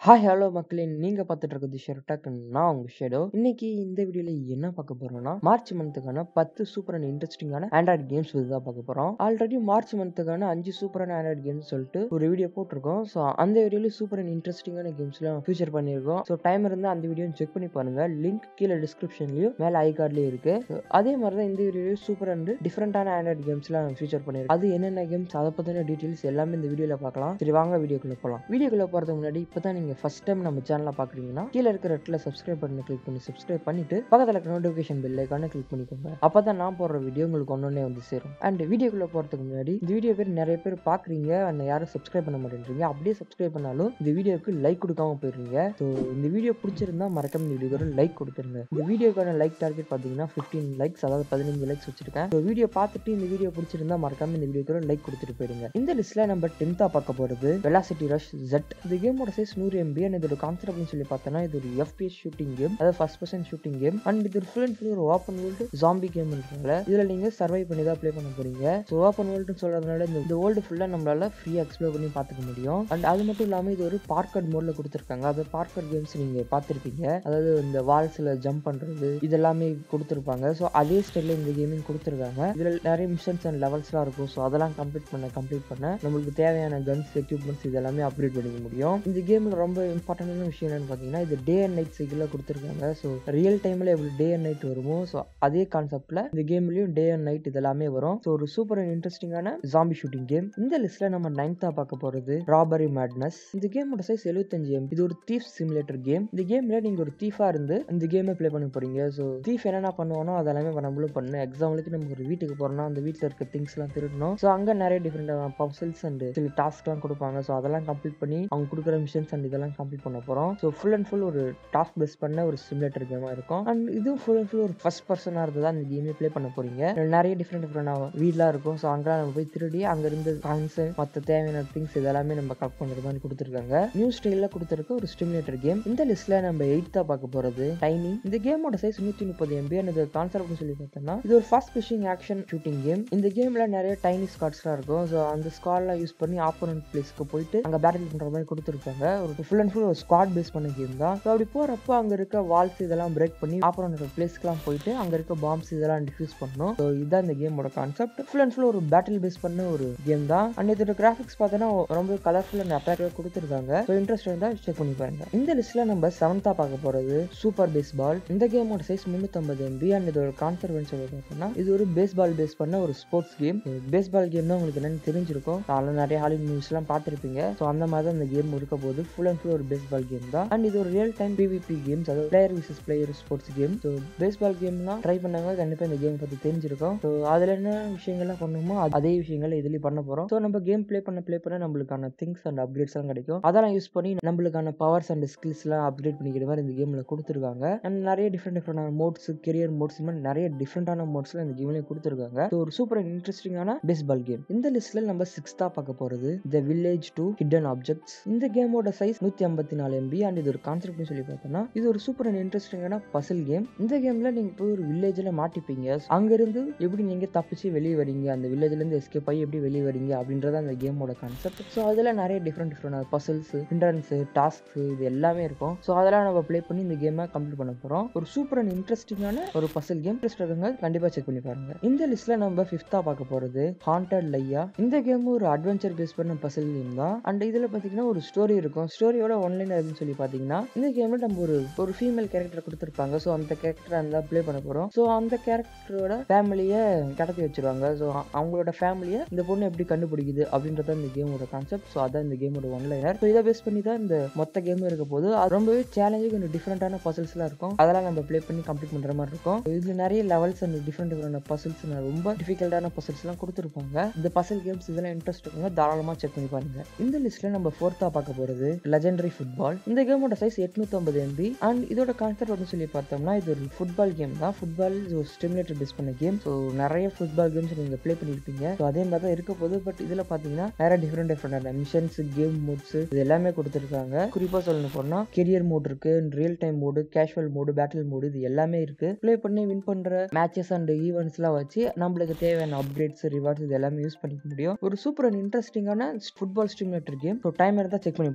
hi hello மக்களே நீங்க பார்த்துட்டு இருக்கிறது ஷெர்டாக் நான் உங்க ஷேடோ இன்னைக்கு இந்த வீடியோல என்ன பார்க்க போறோம்னா மார்ச் மந்த்துக்கான பத்து சூப்பர் அண்ட் இன்ட்ரெஸ்டிங்கான ஆண்ட்ராய்ட் கேம்ஸ் தான் பார்க்க போறோம் ஆல்ரெடி மார்ச் மந்த்துக்கான அஞ்சு சூப்பரான ஆண்ட்ராய்ட் கேம்ஸ் சொல்லிட்டு ஒரு வீடியோ போட்டிருக்கோம் ஸோ அந்த வீடியோல சூப்பர் அண்ட் இன்ட்ரெஸ்டிங்கான கேம்ஸ்லாம் ஃபியூச்சர் பண்ணியிருக்கோம் ஸோ டைம் இருந்தால் அந்த வீடியோ செக் பண்ணி பாருங்க லிங்க் கீழே டிஸ்கிரிப்ஷன்லயும் மேலே ஐ கார்ட்லயும் இருக்கு So, அதே மாதிரி தான் இந்த வீடியோலயும் சூப்பர் அண்ட் டிஃப்ரெண்டான ஆண்ட்ராய்ட் கேம்ஸ்லாம் ஃபியூச்சர் பண்ணியிருக்கோம் அது என்னென்ன கேம்ஸ் அதை பத்தின டீடைல்ஸ் எல்லாமே இந்த வீடியோல பார்க்கலாம் சரி வாங்க வீடியோக்குள்ள போகலாம் வீடியோக்குள்ள போறதுக்கு முன்னாடி இப்பதான் நீங்க ஃபர்ஸ்ட் டைம் நம்ம சேனலை பாக்குறீங்கன்னா கீழே இருக்கிற இடத்துல சப்ஸ்கிரைப் பண்ணி கிளிக் பண்ணி சப்ஸ்கிரைப் பண்ணிட்டு பக்கத்துல இருக்க நோட்டிஃபிகேஷன் பெல் ஐக்கான கிளிக் பண்ணிக்கோங்க அப்பதான் நான் போடுற வீடியோ உங்களுக்கு ஒன்னொன்னே வந்து சேரும் அண்ட் வீடியோக்குள்ள போறதுக்கு முன்னாடி இந்த வீடியோ பேர் நிறைய பேர் பாக்குறீங்க அண்ட் யாரும் சப்ஸ்கிரைப் பண்ண மாட்டேன்றீங்க அப்படியே சப்ஸ்கிரைப் பண்ணாலும் இந்த வீடியோக்கு லைக் கொடுக்காம போயிருங்க ஸோ இந்த வீடியோ பிடிச்சிருந்தா மறக்காம இந்த வீடியோக்கு லைக் கொடுத்துருங்க இந்த வீடியோக்கான லைக் டார்கெட் பார்த்தீங்கன்னா ஃபிஃப்டீன் லைக்ஸ் அதாவது பதினஞ்சு லைக்ஸ் வச்சிருக்கேன் ஸோ வீடியோ பார்த்துட்டு இந்த வீடியோ பிடிச்சிருந்தா மறக்காம இந்த வீடியோக்கு லைக் கொடுத்துட்டு போயிருங்க இந்த லிஸ்ட்ல நம்ம டென்த்தா பார்க்க போறது வெலாசிட்டி ரஷ் ஜெட் இந்த கேமோட சைஸ் நூறு எம்பி அண்ட் இதோட கான்செப்ட் அப்படின்னு சொல்லி பார்த்தோன்னா இது ஒரு எஃபிஎஸ் ஷூட்டிங் கேம் அதாவது first person shooting game and இது ஒரு ஃபுல் அண்ட் ஃபுல் ஒரு ஓப்பன் வேர்ல்டு ஜாம்பி கேம் இருக்காங்க இதுல நீங்க சர்வை பண்ணி தான் ப்ளே பண்ண போறீங்க ஸோ ஓப்பன் வேர்ல்டு சொல்றதுனால இந்த இந்த வேர்ல்டு ஃபுல்லா நம்மளால ஃப்ரீயா எக்ஸ்ப்ளோர் பண்ணி பார்த்துக்க முடியும் அண்ட் அது மட்டும் இல்லாம இது ஒரு பார்க்கட் மோட்ல கொடுத்துருக்காங்க அது பார்க்கட் கேம்ஸ் நீங்க பார்த்துருப்பீங்க அதாவது இந்த வால்ஸ்ல ஜம்ப் பண்றது இதெல்லாமே கொடுத்துருப்பாங்க ஸோ அதே ஸ்டைல்ல இந்த கேமிங் கொடுத்துருக்காங்க இதுல நிறைய மிஷன்ஸ் அண்ட் லெவல்ஸ்லாம் இருக்கும் ஸோ அதெல்லாம் கம்ப்ளீட் பண்ண கம்ப்ளீட் பண்ண நம்மளுக்கு தேவையான கன்ஸ் எக்யூப்மெண்ட்ஸ் இதெல்லாமே அப்கிரேட் பண்ணிக்க முடியும் இந்த கேம்ல ரொம்ப இம்பார்ட்டன்டான விஷயம் என்னன்னு பார்த்தீங்கன்னா இது டே அண்ட் நைட் சைக்கிளில் கொடுத்துருக்காங்க ஸோ ரியல் டைம்ல எப்படி டே அண்ட் நைட் வருமோ ஸோ அதே கான்செப்ட்ல இந்த கேம்லயும் டே அண்ட் நைட் இதெல்லாமே வரும் ஸோ ஒரு சூப்பர் அண்ட் இன்ட்ரெஸ்டிங்கான ஜாம்பி ஷூட்டிங் கேம் இந்த லிஸ்ட்ல நம்ம நைன்த்தா பார்க்க போறது ராபரி மேட்னஸ் இந்த கேமோட சைஸ் எழுபத்தஞ்சு எம் இது ஒரு தீஃப் சிமுலேட்டர் கேம் இந்த கேம்ல நீங்க ஒரு தீஃபா இருந்து இந்த கேமை ப்ளே பண்ண போறீங்க ஸோ தீஃப் என்னென்ன பண்ணுவானோ அதெல்லாமே நம்மளும் பண்ணணும் எக்ஸாம்பிளுக்கு நம்ம ஒரு வீட்டுக்கு போறோம்னா அந்த வீட்டில் இருக்க திங்ஸ் எல்லாம் திருடணும் ஸோ அங்க நிறைய டிஃப்ரெண்ட் பப்சல்ஸ் அண்ட் சில டாஸ்க்லாம் கொடுப்பாங்க ஸோ அதெல்லாம் கம்ப்ளீட் பண்ணி அவங்க கொடுக்குற மிஷன்ஸ் அண்ட் இதெல்லாம் கம்ப்ளீட் பண்ண போறோம் ஸோ ஃபுல் அண்ட் ஃபுல் ஒரு டாஸ்க் பேஸ் பண்ண ஒரு சிமுலேட்டர் கேமா இருக்கும் அண்ட் இதுவும் ஃபுல் அண்ட் ஃபுல் ஒரு ஃபர்ஸ்ட் பர்சனாக இருந்து தான் இந்த கேமே ப்ளே பண்ண போறீங்க இதுல நிறைய டிஃப்ரெண்ட் டிஃப்ரெண்ட் வீட்லாம் இருக்கும் ஸோ அங்கெல்லாம் நம்ம போய் திருடி அங்க இருந்து காயின்ஸ் மற்ற தேவையான திங்ஸ் இதெல்லாமே நம்ம கலெக்ட் பண்ற மாதிரி கொடுத்துருக்காங்க நியூ ஸ்டைலில் கொடுத்துருக்க ஒரு ஸ்டிமுலேட்டர் கேம் இந்த லிஸ்ட்ல நம்ம எயித்தா பார்க்க போறது டைனி இந்த கேமோட சைஸ் நூத்தி முப்பது எம்பி அந்த கான்செப்ட் சொல்லி பார்த்தோம்னா இது ஒரு fast fishing action shooting game இந்த கேம்ல நிறைய டைனி ஸ்காட்ஸ்லாம் இருக்கும் ஸோ அந்த ஸ்காட்லாம் யூஸ் பண்ணி ஆப்போனன்ட் பிளேஸ்க்கு போயிட்டு அங்க பேட்டில் பண்ற மாதிரி கொடுத்துருக்காங்க ஒரு ஃபுல் அண்ட் ஃபுல் ஒரு ஸ்குவாட் பேஸ் பண்ண கேம் தான் ஸோ அப்படி போறப்போ அங்க இருக்க வால்ஸ் இதெல்லாம் பிரேக் பண்ணி ஆப்போனன்ட் பிளேஸ்க்குலாம் போயிட்டு அங்க இருக்க பாம்ஸ் இதெல்லாம் டிஃப்யூஸ் பண்ணணும் ஸோ இதுதான் இந்த கேமோட கான்செப்ட் ஃபுல் அண்ட் ஃபுல் ஒரு பேட்டில் பேஸ் பண்ண ஒரு கேம் தான் அண்ட் இதோட கிராஃபிக்ஸ் பார்த்தோன்னா ரொம்ப கலர்ஃபுல் அண்ட் அட்ராக்டிவா கொடுத்துருக்காங்க ஸோ இன்ட்ரெஸ்ட் இருந்தா செக் பண்ணி பாருங்க இந்த லிஸ்ட்ல நம்ம செவன்த்தா பார்க்க போறது சூப்பர் பேஸ் பால் இந்த கேமோட சைஸ் முந்நூற்றம்பது எம்பி அண்ட் இதோட கான்செப்ட் சொல்லி பார்த்தோம்னா இது ஒரு பேஸ் பால் பேஸ் பண்ண ஒரு sports game base ball game தான் உங்களுக்கு என்னன்னு தெரிஞ்சிருக்கும் அதில் நிறைய ஹாலிவுட் மூவிஸ் எல்லாம் பார்த்துருப்பீங்க ஸோ அந்த மாதிரி தான் இந்த கேம் இருக்க போது ஃபுல் அண்ட் ஃபுல் ஒரு பேஸ் பால் கேம் தான் அண்ட் இது ஒரு ரியல் டைம் பிவிபி கேம்ஸ் அதாவது player versus player sports game so base ball கேம்லாம் ட்ரை பண்ணாங்க கண்டிப்பாக இந்த கேம் பற்றி தெரிஞ்சிருக்கும் ஸோ அதில் என்ன விஷயங்கள்லாம் பண்ணுமோ அது- அதே விஷயங்கள் இதுலேயும் பண்ண போகிறோம் ஸோ நம்ம கேம் ப்ளே பண்ண ப்ளே பண்ண நம்மளுக்கான திங்ஸ் அண்ட் அப்கிரேட்ஸ் எல்லாம் கிடைக்கும் அதெல்லாம் யூஸ் பண்ணி நம்மளுக்கான பவர்ஸ் அண்ட் ஸ்கில்ஸ்லாம் அப்கிரேட் பண்ணிக்கிற மாதிரி இந்த கேமில் கொடுத்துருக்காங்க அண்ட் நிறைய டிஃப்ரெண்ட் டிஃப்ரெண்டான மோட்ஸ் கெரியர் மோட்ஸ் இந்த மாதிரி நிறைய டிஃப்ரெண்டான மோட்ஸ்லாம் இந்த கேம்லேயே கொடுத்துருக்காங்க ஸோ ஒரு சூப்பர் இன்ட்ரெஸ்டிங்கான பேஸ்பால் கேம் இந்த லிஸ்ட்ல நம்ம சிக்ஸ்தா பார்க்க போறது the village to hidden objects இந்த கேமோட சைஸ் நூத்தி ஐம்பத்தி நாலு எம்பி அண்ட் இது ஒரு கான்செப்ட்னு சொல்லி பார்த்தோம்னா இது ஒரு சூப்பர் அண்ட் இன்ட்ரெஸ்டிங்கான பசில் கேம் இந்த கேம்ல நீங்க போய் ஒரு வில்லேஜ்ல மாட்டிப்பீங்க அங்க இருந்து எப்படி நீங்க தப்பிச்சு வெளியே வரீங்க அந்த வில்லேஜ்ல இருந்து எஸ்கேப் ஆகி எப்படி வெளியே வரீங்க அப்படின்றத அந்த கேமோட கான்செப்ட் ஸோ அதுல நிறைய different different puzzles hindrance task இது எல்லாமே இருக்கும் ஸோ அதெல்லாம் நம்ம ப்ளே பண்ணி இந்த கேமை கம்ப்ளீட் பண்ண போறோம் ஒரு சூப்பர் அண்ட் இன்ட்ரெஸ்டிங்கான ஒரு பசில் கேம் இன்ட்ரெஸ்ட் இருக்கவங்க கண்டிப்பா செக் பண்ணி பாருங்க இந்த லிஸ்ட்ல நம்ம ஃபிஃப்த்தா பார்க்க போறது ஹாண்டட் லையா இந்த கேம் ஒரு அட்வென்ச்சர் பேஸ் பண்ண பசில் கேம் தான் அண்ட் இதுல பாத்தீங்கன்னா ஒரு ஸ்டோரி இருக்கும் ஸ்டோரியோட ஒன்லைன் அப்படின்னு சொல்லி பாத்தீங்கன்னா இந்த கேம்ல நம்ம ஒரு ஒரு ஃபீமேல் கேரக்டர் கொடுத்துருப்பாங்க ஸோ அந்த கேரக்டர் அந்த ப்ளே பண்ண போறோம் ஸோ அந்த கேரக்டரோட ஃபேமிலியை கடத்தி வச்சிருவாங்க ஸோ அவங்களோட ஃபேமிலியை இந்த பொண்ணு எப்படி கண்டுபிடிக்குது அப்படின்றத இந்த கேமோட கான்செப்ட் ஸோ அதான் இந்த கேமோட ஒன்லைனர் ஸோ இதை பேஸ் பண்ணி தான் இந்த மொத்த கேமும் இருக்க போது அது ரொம்பவே சேலஞ்சிங் கொஞ்சம் டிஃப்ரெண்டான பசில்ஸ்லாம் இருக்கும் அதெல்லாம் நம்ம ப்ளே பண்ணி கம்ப்ளீட் பண்ற மாதிரி இருக்கும் இதுல நிறைய levels and different different puzzles ரொம்ப டிஃபிகல்ட்டான பசில்ஸ்லாம் கொடுத்துருப்பாங்க இந்த பசில் கேம்ஸ் இதெல்லாம் இன்ட்ரெஸ்ட் இருக்குங்க தாராளமா செக் பண்ணி பாருங்க இந்த லிஸ்ட்ல நம்ம ஃபோர்த்தா பார்க்க போறது லெஜெண்டரி ஃபுட்பால் இந்த கேமோட சைஸ் எட்நூத்தி எம்பி அண்ட் இதோட கான்செப்ட் வந்து சொல்லி பார்த்தோம்னா இது ஒரு ஃபுட்பால் கேம் தான் ஃபுட்பால் ஒரு ஸ்டிமுலேட்டர் பேஸ் பண்ண கேம் ஸோ நிறைய ஃபுட்பால் கேம்ஸ் நீங்க ப்ளே பண்ணிருப்பீங்க ஸோ அதே மாதிரி தான் இருக்க போது பட் இதுல பாத்தீங்கன்னா நிறைய டிஃப்ரெண்ட் டிஃப்ரெண்டான மிஷன்ஸ் கேம் மோட்ஸ் இது எல்லாமே கொடுத்துருக்காங்க குறிப்பா சொல்லணும் போனா கெரியர் மோட் இருக்கு real time mode casual mode battle mode இது எல்லாமே இருக்கு ப்ளே பண்ணி வின் பண்ற மேட்சஸ் அண்ட் ஈவெண்ட்ஸ்லாம் வச்சு நம்மளுக்கு தேவையான அப்கிரேட்ஸ் ரிவார்ட்ஸ் இது எல்லாமே யூஸ் பண்ணிக்க முடியும் ஒரு சூப்பர் அண்ட் இன்ட்ரெஸ்டிங்கான football stimulator game so time இருந்தால் செக் பண்ணி பாருங்க இந்த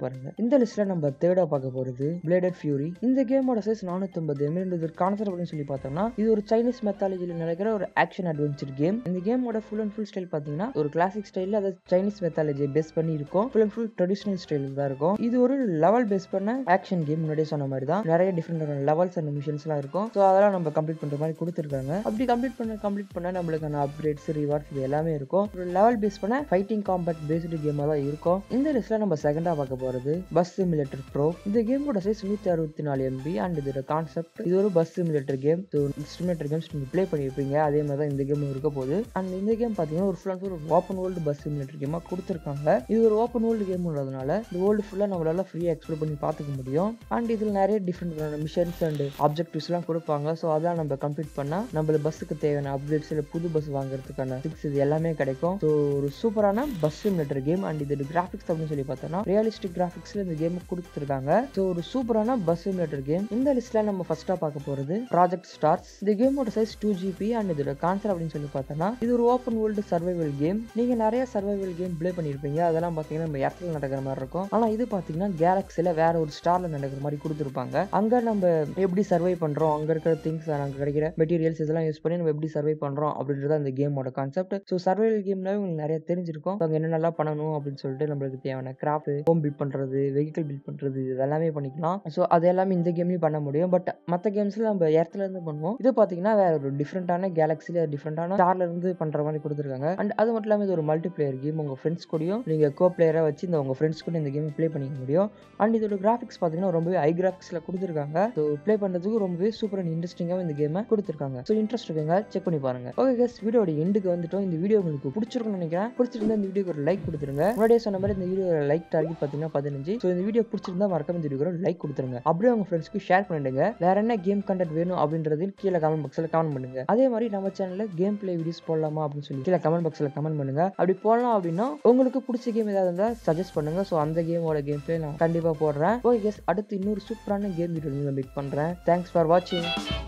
இந்த லிஸ்ட்ல நம்ம தேர்டா பார்க்க போறது பிளேடட் ஃபியூரி இந்த கேமோட சைஸ் நானூத்தி எம்எல் இது கான்செப்ட் அப்படின்னு சொல்லி பார்த்தோம்னா இது ஒரு சைனீஸ் மெத்தாலஜியில் நடக்கிற ஒரு ஆக்ஷன் அட்வென்ச்சர் கேம் இந்த கேமோட ஃபுல் அண்ட் ஃபுல் ஸ்டைல் பார்த்தீங்கன்னா ஒரு கிளாசிக் ஸ்டைலில் அதை சைனீஸ் மெத்தாலஜியை பேஸ் பண்ணி இருக்கும் ஃபுல் அண்ட் ஃபுல் ட்ரெடிஷனல் ஸ்டைலில் தான் இருக்கும் இது ஒரு லெவல் பேஸ் பண்ண ஆக்ஷன் கேம் முன்னாடியே சொன்ன மாதிரி தான் நிறைய டிஃப்ரெண்ட் லெவல்ஸ் அண்ட் மிஷன்ஸ்லாம் இருக்கும் ஸோ அதெல்லாம் நம்ம கம்ப்ளீட் பண்ணுற மாதிரி கொடுத்துருக்காங்க அப்படி கம்ப்ளீட் பண்ண கம்ப்ளீட் பண்ண நம்மளுக்கான அப்கிரேட்ஸ் ரிவார்ட்ஸ் இது எல்லாமே இருக்கும் ஒரு லெவல் பேஸ் பண்ண ஃபைட்டிங் காம்பேக்ட் பேஸ்டு கேமாக தான் இருக்கும் இந்த லிஸ்ட்ல நம்ம செகண்டா பார்க்க போறது பஸ் சிமுலேட்டர் ப்ரோ இந்த கேமோட சைஸ் நூத்தி அறுபத்தி நாலு எம்பி அண்ட் இதோட கான்செப்ட் இது ஒரு bus simulator game simulator games நீங்க ப்ளே பண்ணியிருப்பீங்க அதே மாதிரி தான் இந்த கேம் இருக்க போகுது அண்ட் இந்த கேம் பார்த்தீங்கன்னா ஒரு full and full open world bus simulator கேமாக கொடுத்துருக்காங்க இது ஒரு ஓப்பன் வேர்ல்டு கேம் உள்ளதுனால இந்த வேர்ல்டு ஃபுல்லாக நம்மளால ஃப்ரீயாக எக்ஸ்ப்ளோர் பண்ணி பார்த்துக்க முடியும் அண்ட் இதில் நிறைய டிஃப்ரெண்ட் மிஷன்ஸ் அண்ட் ஆப்ஜெக்டிவ்ஸ்லாம் கொடுப்பாங்க ஸோ அதெல்லாம் நம்ம கம்ப்ளீட் பண்ணால் நம்மள பஸ்ஸுக்கு தேவையான அப்டேட்ஸ் இல்லை புது பஸ் வாங்குறதுக்கான டிப்ஸ் இது எல்லாமே கிடைக்கும் ஸோ ஒரு சூப்பரான பஸ் சிமுலேட்டர் கேம் அண்ட் இது கிராஃபிக்ஸ் அப்படின்னு சொல்லி பார்த்தோம்னா ரியலிஸ்டிக் கிராஃபிக்ஸில் இந்த கேம் கொடுத்துருக்காங்க ஸோ ஒரு சூப்பரான பஸ் சிமுலேட்டர் கேம் இந்த லிஸ்ட்ல நம்ம ஃபர்ஸ்டா பார்க்க போறது ப்ராஜெக்ட் ஸ்டார்ஸ் இந்த கேமோட சைஸ் டூ ஜிபி அண்ட் இதோட கான்செப்ட் அப்படின்னு சொல்லி பார்த்தோம்னா இது ஒரு ஓப்பன் வேர்ல்டு சர்வைவல் கேம் நீங்க நிறைய சர்வைவல் கேம் ப்ளே பண்ணியிருப்பீங்க அதெல்லாம் பார்த்தீங்கன்னா நம்ம இடத்துல நடக்கிற மாதிரி இருக்கும் ஆனா இது பார்த்தீங்கன்னா கேலக்ஸில வேற ஒரு ஸ்டார்ல நடக்கிற மாதிரி கொடுத்துருப்பாங்க அங்க நம்ம எப்படி சர்வை பண்றோம் அங்க இருக்கிற திங்ஸ் அங்க கிடைக்கிற மெட்டீரியல்ஸ் இதெல்லாம் யூஸ் பண்ணி நம்ம எப்படி சர்வை பண்றோம் அப்படின்றது அந்த கேமோட கான்செப்ட் ஸோ சர்வைவல் கேம்னாவே உங்களுக்கு நிறைய தெரிஞ்சிருக்கும் அங்க என்னென்னலாம் பண்ணணும் அப்படின்னு சொல்லிட்டு நம்மளுக்கு தேவையான கிராஃப்ட் ஹோம் பில்ட் பண்றது வெஹிக்கிள் பில்ட் பண்றது இது எல்லாமே பண்ணிக்கலாம் ஸோ அது எல்லாமே இந்த கேம்லயும் பண்ண முடியும் பட் மற்ற கேம்ஸ்ல நம்ம இடத்துல இருந்து பண்ணுவோம் இது பாத்தீங்கன்னா வேற ஒரு டிஃப்ரெண்டான கேலக்சில டிஃப்ரெண்டான ஸ்டார்ல இருந்து பண்ற மாதிரி கொடுத்துருக்காங்க அண்ட் அது மட்டும் இல்லாமல் இது ஒரு மல்டி பிளேயர் கேம் உங்க ஃப்ரெண்ட்ஸ் கூடயும் நீங்க கோ பிளேயரா வச்சு இந்த உங்க ஃப்ரெண்ட்ஸ் கூட இந்த கேம் ப்ளே பண்ணிக்க முடியும் அண்ட் இதோட கிராஃபிக்ஸ் பாத்தீங்கன்னா ரொம்பவே ஹை கிராஃபிக்ஸ்ல கொடுத்துருக்காங்க ஸோ ப்ளே பண்றதுக்கு ரொம்பவே சூப்பர் அண்ட் இன்ட்ரெஸ்டிங்காக இந்த கேமை கொடுத்துருக்காங்க ஸோ இன்ட்ரெஸ்ட் இருக்குங்க செக் பண்ணி பாருங்க ஓகே கேஸ் வீடியோட எண்டுக்கு வந்துட்டோம் இந்த வீடியோ உங்களுக்கு பிடிச்சிருக்கும்னு நினைக்கிறேன் பிடிச்சிருந்தா இந்த வீடியோக்கு ஒரு லைக் கொடுத்துருங்க முன்னாடியே சொன்ன மாதிரி இந்த வீடியோ லைக் டார்கெட் பார்த்தீங்கன்னா பதினஞ்சு ஸோ இந்த வீடியோ பிடிச்சிருந்தா மறக்காம இந்த வீடியோ லைக் கொடுத்துருங்க அப்படியே உங்க ஃப்ரெண்ட்ஸ்க்கு ஷேர் பண்ணிடுங்க வேற என்ன கேம் கண்டென்ட் வேணும் அப்படின்றதையும் கீழே கமெண்ட் பாக்ஸில் கமெண்ட் பண்ணுங்க அதே மாதிரி நம்ம சேனல்ல கேம் பிளே வீடியோஸ் போடலாமா அப்படின்னு சொல்லி கீழே கமெண்ட் பாக்ஸில் கமெண்ட் பண்ணுங்க அப்படி போடலாம் அப்படின்னா உங்களுக்கு பிடிச்ச கேம் ஏதாவது இருந்தால் சஜஸ்ட் பண்ணுங்க ஸோ அந்த கேமோட கேம் பிளே நான் கண்டிப்பாக போடுறேன் ஓகே கேஸ் அடுத்து இன்னொரு சூப்பரான கேம் வீடியோ மீட் பண்ணுறேன் தேங்க்ஸ் ஃபார் வாட்சிங்